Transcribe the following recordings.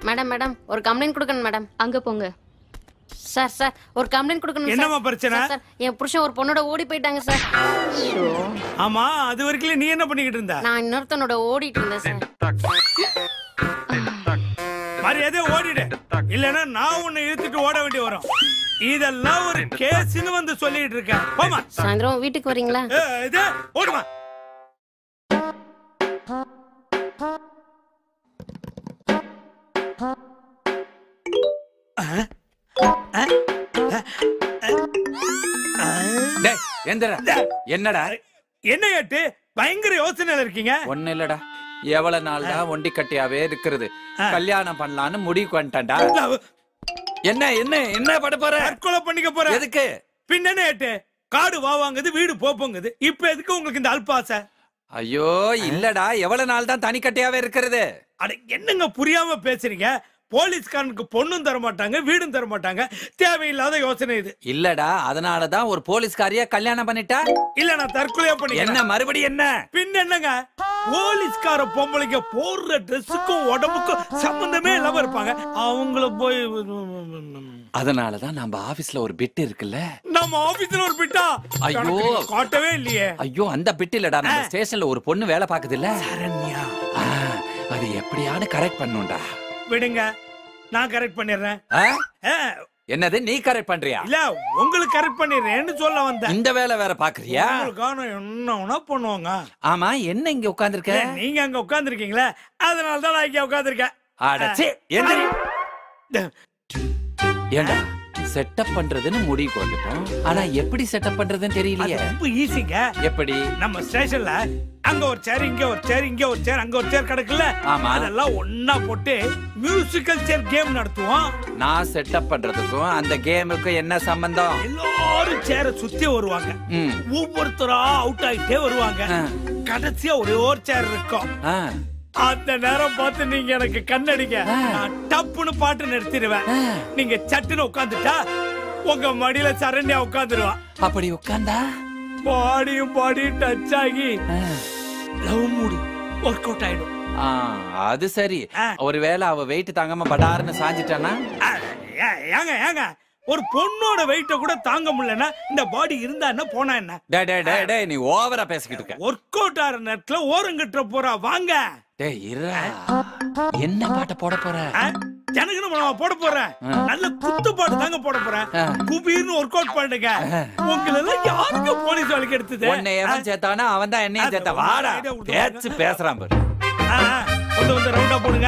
Madam madam ஒரு complaint கொடுக்கணும் madam அங்க போங்க சார் சார் ஒரு கம்ப்ளைண்ட் கொடுக்கணும் என்னம்மா சார். பிரச்சனை? சார், சார் என் புருஷன் ஒரு பொண்ணோட ஓடி போயிட்டாங்க சார் ஆமா அது வரைக்கும் நீ என்ன பண்ணிக்கிட்டு இருந்த நான் இன்னொருத்தனோட ஓடிட்டு இருந்தேன் சார் மரியாதை ஓடிடு இல்லைன்னா நான் உன்னை இழுத்துட்டு ஓட வேண்டி வரும் இதெல்லாம் ஒரு கேஸ்னு வந்து சொல்லிட்டு இருக்கேன் போமா சாயந்தரம் வீட்டுக்கு வரீங்களா ஏ, இது ஓடுமா டேய் எந்திரா என்னடா என்ன கேட்டு பயங்கர யோசனையில இருக்கீங்க ஒண்ணு இல்லடா எவ்வளவு நாள் தான் ஒண்டி கட்டியாவே இருக்கிறது கல்யாணம் பண்ணலான்னு முடிவுக்கு வந்துட்டேன்டா என்ன என்ன என்ன பட போற தற்கொலை பண்ணிக்க போற எதுக்கு பின்ன கேட்டு காடு வாவாங்குது வீடு போப்போங்குது இப்ப எதுக்கு உங்களுக்கு இந்த அல்பாசை ஐயோ இல்லடா எவ்வளவு நாள் தான் தனி கட்டியாவே இருக்கிறது அட என்னங்க புரியாம பேசுறீங்க போலீஸ்காரனுக்கு பொண்ணும் தர மாட்டாங்க வீடும் தர மாட்டாங்க தேவையில்லாத யோசனை இது இல்லடா அதனாலதான் ஒரு போலீஸ்காரிய கல்யாணம் பண்ணிட்டா இல்ல நான் தற்கொலையா பண்ணி என்ன மறுபடியும் என்ன பின் என்னங்க போலீஸ்கார பொம்பளைங்க போடுற ட்ரெஸ்ஸுக்கும் உடம்புக்கும் சம்பந்தமே இல்லாம இருப்பாங்க அவங்கள போய் அதனாலதான் நம்ம ஆபீஸ்ல ஒரு பிட் இருக்குல்ல நம்ம ஆபீஸ்ல ஒரு பிட்டா ஐயோ. எனக்கு நீங்க காட்டவே இல்லையே ஐயோ அந்த பிட் இல்லடா நம்ம ஸ்டேஷன்ல ஒரு பொண்ணு வேலை பாக்குது இல்ல சரண்யா அது எப்படியானு கரெக்ட் பண்ணுண்டா விடுங்க நான் கரெக்ட் பண்ணிடுறேன் ஆ? ஆ, என்னது நீ கரெக்ட் பண்றியா இல்ல உங்களுக்கு கரெக்ட் பண்ணிடுறேன்னு சொல்ல வந்தேன் இந்த வேலை வேற பாக்குறியா உங்களுக்கான என்ன வேணா பண்ணுவாங்க ஆமா என்ன இங்க உட்கார்ந்திருக்க ஏன், நீங்க அங்க உட்கார்ந்திருக்கீங்களே அதனால தான் நான் இங்க உட்கார்ந்திருக்கேன் அடச்சே எந்திரி ஏண்டா செட்டப் பண்றதுன்னு முடிவுக்கு வந்துட்டோம் ஆனா எப்படி செட்டப் பண்றதுன்னு தெரியலையே ரொம்ப ஈஸிங்க எப்படி நம்ம ஸ்டேஷன்ல அங்க ஒரு சேர் இங்க ஒரு சேர் இங்க ஒரு சேர் அங்க ஒரு சேர் கிடக்குல்ல ஆமா. அதெல்லாம் ஒண்ணா போட்டு மியூசிக்கல் சேர் கேம் நடத்துவோம் நான் செட்டப் பண்றதுக்கும் அந்த கேமுக்கும் என்ன சம்பந்தம் எல்லாரும் சேரை சுத்தி வருவாங்க ம். ஒவ்வொருத்தரா அவுட் ஆயிட்டே வருவாங்க கடைசியா ஒரே ஒரு சேர் இருக்கும் ஆ. அந்த நேரம் பார்த்து நீங்க எனக்கு கண்ணடிங்க நான் டப்புன்னு பாட்டு நிறுத்திடுவேன் நீங்க சட்டுன்னு உட்காந்துட்டா உங்க மடியில சரண்யா உட்காந்துருவா அப்படி உட்கார்ந்தா பாடியும் பாடி டச் ஆகி லவ் மூடு ஒர்க் அவுட் ஆயிடும் ஆ, அது சரி ஒருவேளை அவ வெயிட் தாங்காம படாருன்னு சாஞ்சிட்டானா ஏ- ஏங்க ஏங்க ஒரு பொண்ணோட வெயிட்ட கூட தாங்க முடியலன்னா இந்த பாடி இருந்தா என்ன போனா என்ன டேய் டேய் டேய் டேய் நீ ஓவரா பேசிக்கிட்டு இருக்க ஒர்க் அவுட் ஆற நேரத்துல ஓரங்கட்டுற போறா வாங்க டேய் இருடா என்ன பாட்ட போட போற ஜனகன நான் போட போறேன் நல்ல குத்து பாட்டு தாங்க போட போறேன் குபீர்னு ஒர்க் அவுட் பண்ணுங்க உங்களை எல்லாம் யாருக்கு போலீஸ் வேலைக்கு எடுத்தது உன்னை எவன் சேர்த்தானா அவன் தான் என்னையும் சேர்த்தா வாடா பேச்சு பேசுறான் பாரு ஆ, ஆ, கொஞ்சம் கொஞ்சம் ரவுண்டா போடுங்க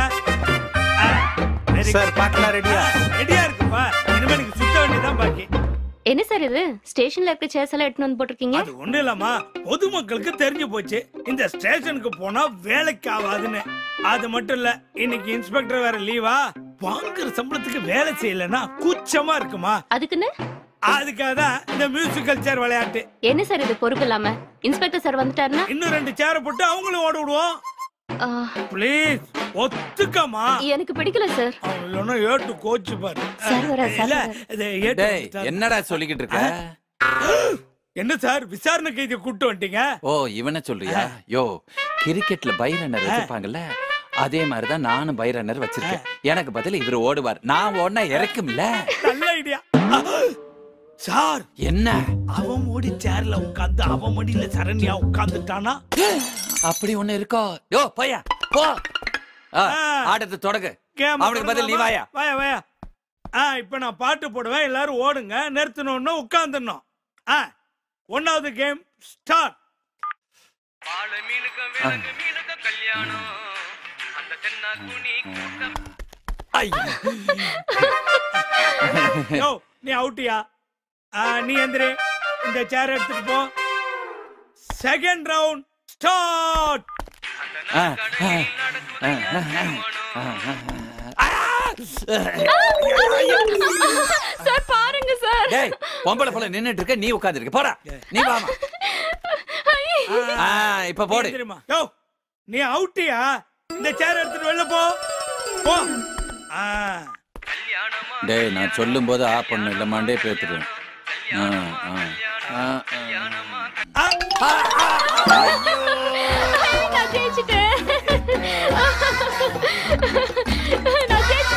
சார் பாட்டெல்லாம் ரெடியா ரெடியா இருக்குப்பா இனிமே நீங்க சுத்த வேண்டியதான் பாக்கி என்ன சார் இது ஸ்டேஷன்ல இருக்க சேர்ஸ் எல்லாம் எடுத்துன்னு வந்து போட்டிருக்கீங்க அது ஒண்ணு இல்லாமா பொதுமக்களுக்கு தெரிஞ்சு போச்சு இந்த ஸ்டேஷனுக்கு போனா வேலைக்கு ஆகாதுன்னு அது மட்டும் இல்ல இன்னைக்கு இன்ஸ்பெக்டர் வேற லீவா வாங்குற சம்பளத்துக்கு வேலை செய்யலன்னா கூச்சமா இருக்குமா அதுக்குன்னு அதுக்காக தான் இந்த மியூசிக்கல் சேர் விளையாட்டு என்ன சார் இது பொறுப்பு இல்லாம இன்ஸ்பெக்டர் சார் வந்துட்டாருன்னா இன்னும் ரெண்டு சேரை போட்டு அவங்களும் ஓட விடுவோம் ஆ, ப்ளீஸ் ஒத்துக்கமா எனக்கு பிடிக்கல சார் இல்லைன்னா ஏட்டு கோச்சு பாரு சார் வரா, சார் இல்ல வரா. இது ஏட்டு டேய் வந்துட்டாரு. என்னடா சொல்லிக்கிட்டு இருக்க என்ன சார் விசாரணை கைதி கூட்டு வந்துட்டீங்க ஓ இவனை சொல்றியா யோ கிரிக்கெட்ல பைரன்னர் வச்சிருப்பாங்கல்ல அதே மாதிரிதான் நானும் பைரன்னர் வச்சிருக்கேன் எனக்கு பதில் இவர் ஓடுவார் நான் ஓடினா இறக்கும்ல நல்ல ஐடியா சார் என்ன அவன் ஓடி சேர்ல உட்கார்ந்து அவன் மடியில சரண்யா உட்கார்ந்துட்டானா அப்படி ஒண்ணு இருக்கோ யோ போயா போ ஆ, ஆட்டத்தை தொடங்கு கேம் அவனுக்கு பதில் நீ வாயா வாயா வாயா ஆ இப்ப நான் பாட்டு போடுவேன் எல்லாரும் ஓடுங்க நிறுத்தணும்னு உட்கார்ந்துடணும் ஆ ஒன்னாவது கேம் ஸ்டார்ட் யோ நீ அவுட்டியா நீ எந்திரி இந்த சேர் எடுத்துட்டு போ செகண்ட் ரவுண்ட் ஸ்டார்ட் ஆ, ஆ, ஆ, ஆ, ஆ, சார் பாருங்க சார் டேய் பொம்பளை போல நின்னுட்டு இருக்க நீ உட்கார்ந்திருக்க போடா நீ வாமா ஆ, இப்ப போடு தெரியுமா யோ நீ அவுட்டியா இந்த சேர் எடுத்துட்டு வெளில போ போ ஆ டேய் நான் சொல்லும் போது ஆ பண்ணு இல்ல மண்டே பேத்துடுவேன் ஆ, ஆ, ஆ, ஆ. நான் ஜெயிச்சிட்டேன் நான் ஜெயிச்சிட்டேன்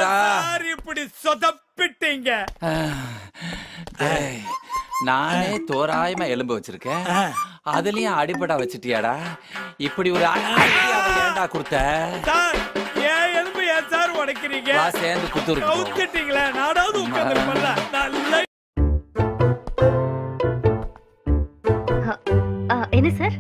போடா சார் இப்படி சொதப்பிட்டீங்க டேய், நானே தோராயமா எலும்பு வச்சிருக்கேன் ஆ. அதுலயும் அடிபடா வச்சிட்டியாடா இப்படி ஒரு அடி அவன் ஏன்டா கொடுத்த சார் ஏன் எலும்பு ஏன் சார் உடைக்கிறீங்க வா சேர்ந்து குத்துருக்கு கவுத்துட்டீங்களே நானாவது உட்காந்துருப்பல நல்ல ஆ, என்ன சார்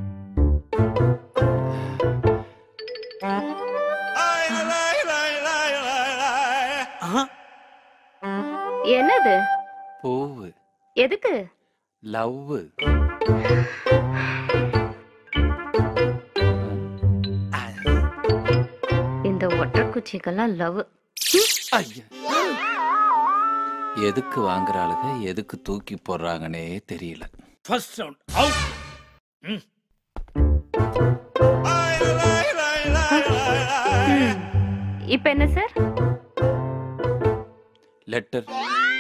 ஆஹா, என்னது பூவு எதுக்கு லவ் இந்த ஒட்டக்குச்சிக்கெல்லாம் லவ் எதுக்கு வாங்குறாளுக எதுக்கு தூக்கி போடுறாங்கன்னே தெரியல ஃபர்ஸ்ட் ரவுண்ட் அவுட் இப்ப என்ன சார் லெட்டர்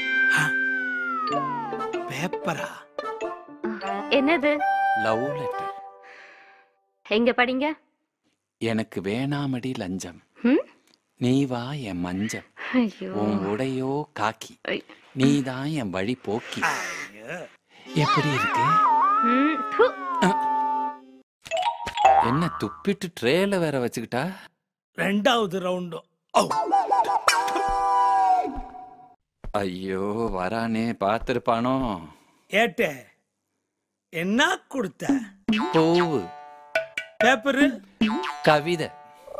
பேப்பரா என்னது லவ் லெட்டர் எங்க படிங்க எனக்கு வேணாமடி லஞ்சம் ம்? நீ வா என் மஞ்சம் ஐயோ உன் உடையோ காக்கி ஐ. நீதான் என் வழி போக்கி எப்படி இருக்கு ம், ப்பு. என்ன துப்பிட்டு ட்ரேல வேற வச்சுக்கிட்டா ரெண்டாவது ரவுண்டும் ஐயோ வரானே பார்த்திருப்பானோ ஏட்டே என்ன கொடுத்த பூவு பேப்பரு கவிதை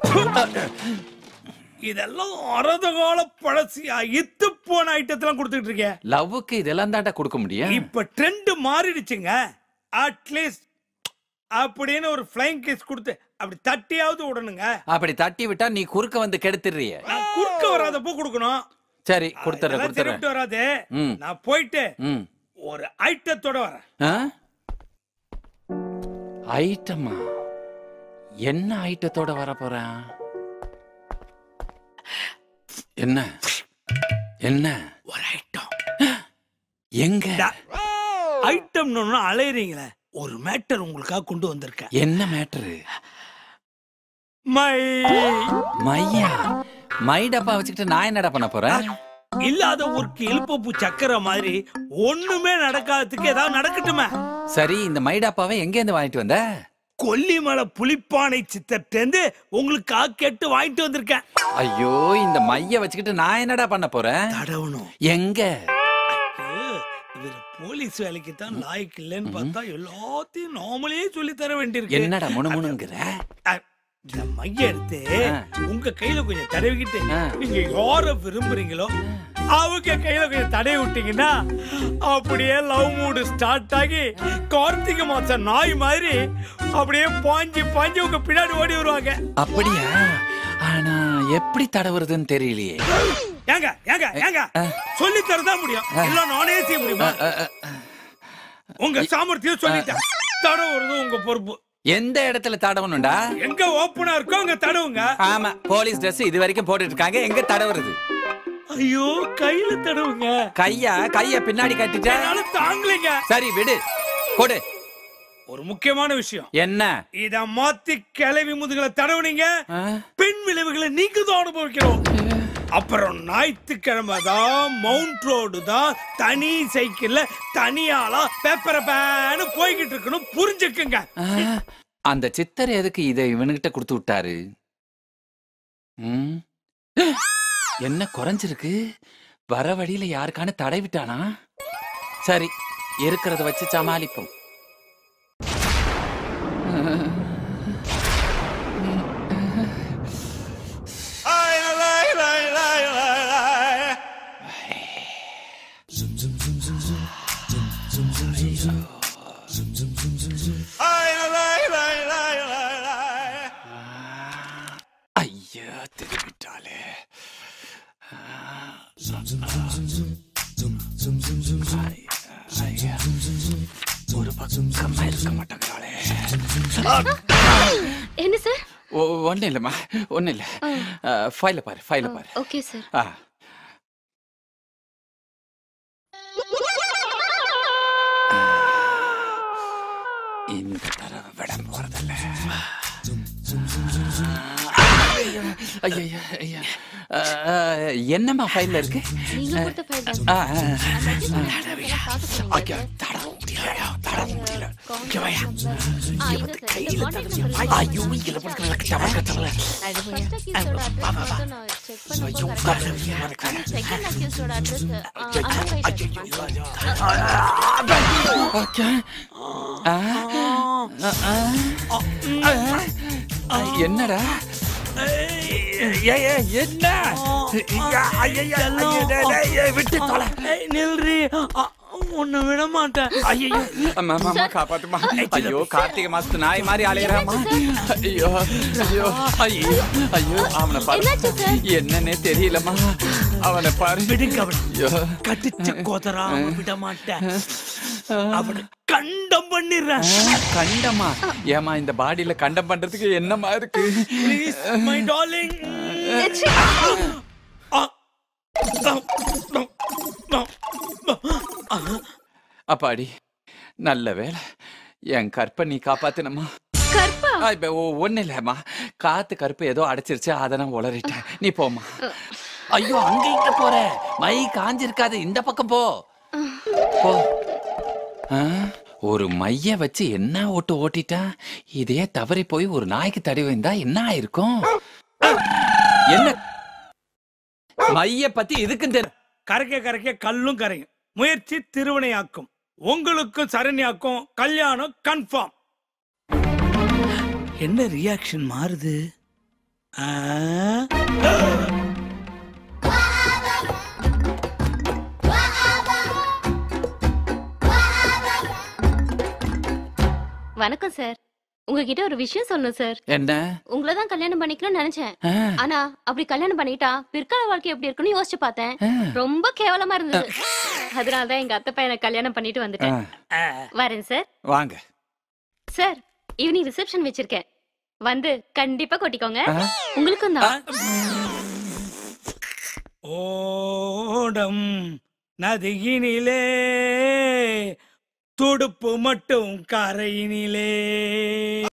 இதெல்லாம் அறத கால பழசியா இத்து போன ஐட்டத்தெல்லாம் கொடுத்துட்டு இருக்கேன் லவ்வுக்கு இதெல்லாம் தாண்டா கொடுக்க முடியும் இப்ப ட்ரெண்ட் மாறிடுச்சுங்க அட்லீஸ்ட் அப்படின்னு ஒரு ஃப்ளைங் கேஸ் கொடுத்து அப்படி தட்டியாவது விடணுங்க அப்படி தட்டி விட்டா நீ குறுக்க வந்து கெடுத்துடுறிய நான் குறுக்க வராதப்போ கொடுக்கணும் சரி கொடுத்துறேன் இதெல்லாம் கொடுத்துறேன் சரிப்பட்டு வராது ம். நான் போயிட்டு ம் ஒரு ஐட்டத்தோட வரேன் ஆ? ஐட்டமா என்ன ஐட்டத்தோட வர போறேன் என்ன என்ன ஒரு ஐட்டம் எங்க ஐட்டம்னு ஒண்ணு அலையறீங்களே ஒரு மேட்டர் உங்களுக்காக கொண்டு வந்திருக்கேன் என்ன மேட்டரு மை மையா மை டப்பா வச்சுக்கிட்டு நான் என்னடா பண்ண போறேன் இல்லாத ஊருக்கு இழுப்பப்பு சக்கரை மாதிரி ஒண்ணுமே நடக்காததுக்கு ஏதாவது நடக்கட்டுமே சரி இந்த மை டப்பாவை எங்க இருந்து வாங்கிட்டு வந்த கொல்லிமலை புலிப்பானை சித்தர்ட்டேந்து உங்களுக்காக கேட்டு வாங்கிட்டு வந்திருக்கேன் ஐயோ இந்த மைய வச்சுக்கிட்டு நான் என்னடா பண்ண போறேன் தடவணும் எங்க ஐயோ, இவரு போலீஸ் வேலைக்கு தான் லாய்க்கு இல்லைன்னு பார்த்தா எல்லாத்தையும் நாமளே சொல்லி தர வேண்டியிருக்கு என்னடா முணுமுணுங்கிற அ, இந்த மைய எடுத்து உங்க கையில கொஞ்சம் தடவிக்கிட்டு ஆ. நீங்க யார விரும்புறீங்களோ அவங்க கையில கொஞ்சம் தடவி விட்டீங்கன்னா அப்படியே லவ் மூடு ஸ்டார்ட் ஆகி கார்த்திகை மாசம் நாய் மாதிரி அப்படியே பாஞ்சு பாஞ்சு உங்க பின்னாடி ஓடி வருவாங்க அப்படியா ஆனா எப்படி தடவுறதுன்னு தெரியலையே ஏங்க ஏங்க ஏங்க சொல்லி தரதான் முடியும் இல்ல நானே செய்ய முடியுமா உங்க சாமர்த்தியம் சொல்லிட்டேன் தடவுறது உங்க பொறுப்பு எந்த இடத்துல தடவணும்டா எங்க ஓப்பனா இருக்கோ அங்க தடவுங்க ஆமா போலீஸ் Dress இது வரைக்கும் போட்டுட்டு இருக்காங்க எங்க தடவுறது ஐயோ கையில தடவுங்க கையா கைய பின்னாடி கட்டிட்ட என்னால தாங்கலைங்க சரி விடு கொடு ஒரு முக்கியமான விஷயம் என்ன இத மாத்தி கிளவி முதுகுல தடவுனீங்க ஆ? பின் விளைவுகளை நீங்க தான் அனுபவிக்கிறோம் அப்புறம் ஞாயிற்றுக்கிழமை தான் மவுண்ட் ரோடு தான் தனி சைக்கிள்ல தனியாளா பேப்பர பேனு போய்கிட்டு இருக்கணும் புரிஞ்சுக்குங்க ஆ, அந்த சித்தர் எதுக்கு இதை இவனுகிட்ட கொடுத்து விட்டாரு ம்? என்ன குறைஞ்சிருக்கு வர வழியில யாருக்கான தடை விட்டானா சரி இருக்கிறத வச்சு சமாளிப்போம் ஐயா திரும்பிட்டாளே ஐயா, ஒரு பக்கமா இருக்க மாட்டேங்கிறாளே என்ன சார் ஒன்னும் இல்லைம்மா ஒன்னும் இல்லை ஃபைல பாரு ஃபைல பாரு ஓகே சார் ஆ இந்த தடவை விட போறதில்ல ஐயோ, ஐயா ஐயா ஆ, ஆ, என்னம்மா ஃபைல்ல இருக்கு நீங்க கொடுத்த ஃபைல் தான் ஆ, ஆ, ஆ. சார் ஐயா, தடவ முடியல, தடவ முடியல. இங்க வாயா. ஐயோ, இதுல படுக்கிற எனக்கு தவறு கட்டல. ஐயோ, உட்காரு, ஓகே. ஆ, ஆ, ஆ. ஆ, என்னடா ஏய், ஏய், என்ன ஐயா, ஐயா, ஐயா, ஐயா, டேய், டேய், ஏய், விட்டு தொலை ஏய், நில்றி அ, உன்னை விட மாட்டேன் ஐயோ அம்மா அம்மா, அம்மா காப்பாத்துமா ஐயோ கார்த்திகை மாசத்து நாய் மாதிரி அலையறாமா ஐயோ ஐயோ ஐயோ ஐயோ அவனை பாரு என்னன்னே தெரியலம்மா அவனை பாரு விடுங்க அவனை ஐயோ கடிச்சு கொதறாம விட மாட்டேன் அவனை கண்டம் பண்ணிடுறேன் கண்டமா ஏமா இந்த பாடியில கண்டம் பண்றதுக்கு என்னமா இருக்கு ப்ளீஸ் மை டார்லிங் அப்பாடி நல்ல வேலை என் கற்பை நீ காப்பாத்தினம்மா கற்பா ஆ, இப்ப ஒ- ஒண்ணும் இல்லம்மா காத்து கருப்பு ஏதோ அடைச்சிருச்சு அதை நான் உளறிட்டேன் நீ போம்மா ஐயோ அங்க இங்க போற மை காஞ்சிருக்காது இந்த பக்கம் போ போ ஆ, ஒரு மைய வச்சு என்ன ஓட்டு ஓட்டிட்டா இதே தவறி போய் ஒரு நாய்க்கு தடி வைந்தா என்ன ஆயிருக்கும் என்ன மைய பத்தி இதுக்கும் தெரியும் கரைக்க கரைக்க கல்லும் கரையும் முயற்சி திருவினையாக்கும் உங்களுக்கும் சரண்யாக்கும் கல்யாணம் கன்ஃபார்ம் என்ன ரியாக்ஷன் மாறுது ஆ? வணக்கம் சார் உங்ககிட்ட ஒரு விஷயம் சொல்லணும் சார் என்ன உங்களை தான் கல்யாணம் பண்ணிக்கணும்னு நினைச்சேன் ஆ, ஆனா அப்படி கல்யாணம் பண்ணிட்டா பிற்கால வாழ்க்கை எப்படி இருக்குன்னு யோசிச்சு பார்த்தேன் ஆ, ரொம்ப கேவலமா இருந்தது அதனாலதான் எங்க அத்தை பையனை கல்யாணம் பண்ணிட்டு ஆ, வந்துட்டேன் ஆ. வரேன் சார் வாங்க சார் ஈவினிங் ரிசப்ஷன் வச்சிருக்கேன் வந்து கண்டிப்பா கொட்டிக்கோங்க ஆ. உங்களுக்கும் தான் ஓடம் நதியினிலே துடுப்பு மட்டும் கரையினிலே